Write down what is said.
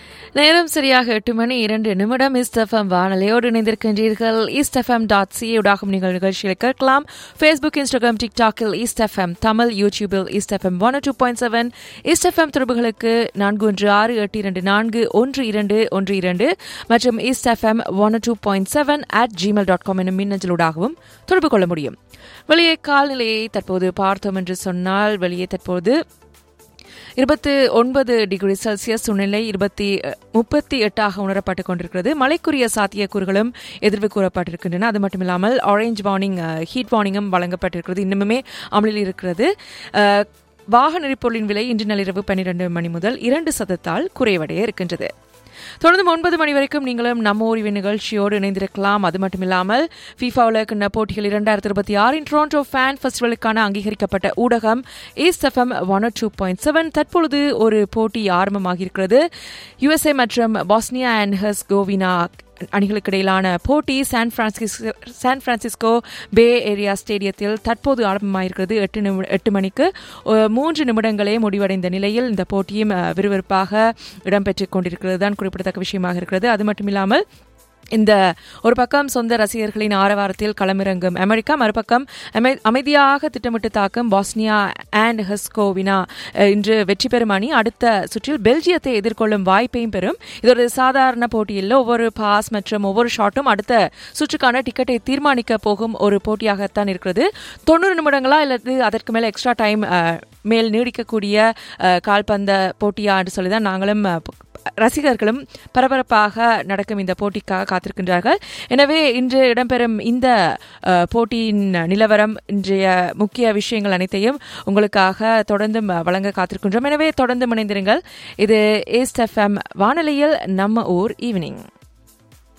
நேரம் சரியாக எட்டு மணி இரண்டு நிமிடம் இஸ்டஃபம் வானொலியோடு இணைந்திருக்கின்றீர்கள் இஸ்டஃபம் டாட் சி ஊடாகும் நீங்கள் நிகழ்ச்சிகளை கேட்கலாம் ஃபேஸ்புக் இன்ஸ்டாகிராம் டிக்டாக்கில் இஸ்டஃபம் தமிழ் யூடியூபில் East FM one two point seven East FM தொடர்புகளுக்கு நான்கு ஒன்று ஆறு எட்டு இரண்டு நான்கு ஒன்று இரண்டு ஒன்று இரண்டு மற்றும் East FM one two point seven at Gmail dot com என்னும் மின்னஞ்சலூடாகவும் தொடர்பு கொள்ள முடியும் வெளியே கால்நிலையை தற்போது பார்த்தோம் என்று சொன்னால் வெளியே தற்போது இருபத்து ஒன்பது டிகிரி செல்சியஸ் சூழ்நிலை இருபத்தி முப்பத்தி எட்டாக உணரப்பட்டுக் கொண்டிருக்கிறது மழைக்குரிய சாத்தியக்கூறுகளும் எதிர்வு கூறப்பட்டிருக்கின்றன அது மட்டுமில்லாமல் ஆரஞ்ச் வார்னிங் ஹீட் வார்னிங்கும் வழங்கப்பட்டிருக்கிறது இன்னுமே அமலில் இருக்கிறது அஹ், வாகன எரிபொருளின் விலை இன்று நள்ளிரவு பன்னிரண்டு மணி முதல் இரண்டு சதத்தால் குறைவடைய இருக்கின்றது தொடர்ந்து ஒன்பது மணி வரைக்கும் நீங்களும் நம்ம ஊரின் நிகழ்ச்சியோடு இணைந்திருக்கலாம் அது மட்டும் இல்லாமல் ஃபீஃபா உலக போட்டிகள் இரண்டாயிரத்தி இருபத்தி ஆறின் டொரண்டோ ஃபேன் ஃபெஸ்டிவலுக்கான அங்கீகரிக்கப்பட்ட ஊடகம் East FM one two point seven தற்பொழுது ஒரு போட்டி ஆரம்பமாகியிருக்கிறது யுஎஸ்ஏ மற்றும் பாஸ்னியா அண்ட் ஹெஸ் கோவினா அணிகளுக்கு இடையிலான போட்டி San Francisco San Francisco Bay Area ஸ்டேடியத்தில் தற்போது ஆரம்பமாயிருக்கிறது எட்டு நிமி எட்டு மணிக்கு அஹ், மூன்று நிமிடங்களே முடிவடைந்த நிலையில் இந்த போட்டியும் அஹ், விறுவிறுப்பாக இடம்பெற்றுக் கொண்டிருக்கிறது தான் குறிப்பிடத்தக்க விஷயமாக இருக்கிறது அது மட்டுமில்லாமல் இந்த ஒரு பக்கம் சொந்த ரசிகர்களின் ஆரவாரத்தில் களமிறங்கும் அமெரிக்கா மறுபக்கம் அமை- அமைதியாக திட்டமிட்டு தாக்கும் பாஸ்னியா அண்ட் ஹெஸ்கோவினா அஹ், இன்று வெற்றி பெறும் அணி அடுத்த சுற்றில் பெல்ஜியத்தை எதிர்கொள்ளும் வாய்ப்பையும் பெறும் இது ஒரு சாதாரண போட்டியில் ஒவ்வொரு பாஸ் மற்றும் ஒவ்வொரு ஷாட்டும் அடுத்த சுற்றுக்கான டிக்கெட்டை தீர்மானிக்க போகும் ஒரு போட்டியாகத்தான் இருக்கிறது தொண்ணூறு நிமிடங்களா அல்லது அதற்கு மேல எக்ஸ்ட்ரா டைம் மேல் நீடிக்கக்கூடிய அஹ், கால்பந்த போட்டியா என்று சொல்லி தான் நாங்களும் அஹ், ரசிகர்களும் பரபரப்பாக நடக்கும் இந்த போட்டிக்காக காத்திருக்கின்றார்கள் எனவே இன்று இடம்பெறும் இந்த அஹ், போட்டியின் நிலவரம் இன்றைய முக்கிய விஷயங்கள் அனைத்தையும் உங்களுக்காக தொடர்ந்து வழங்க காத்திருக்கின்றோம் எனவே தொடர்ந்து இணைந்திருங்கள் இது ஏஸ்ட் எஃப்எம் வானொலியில் நம்ம ஊர் ஈவினிங்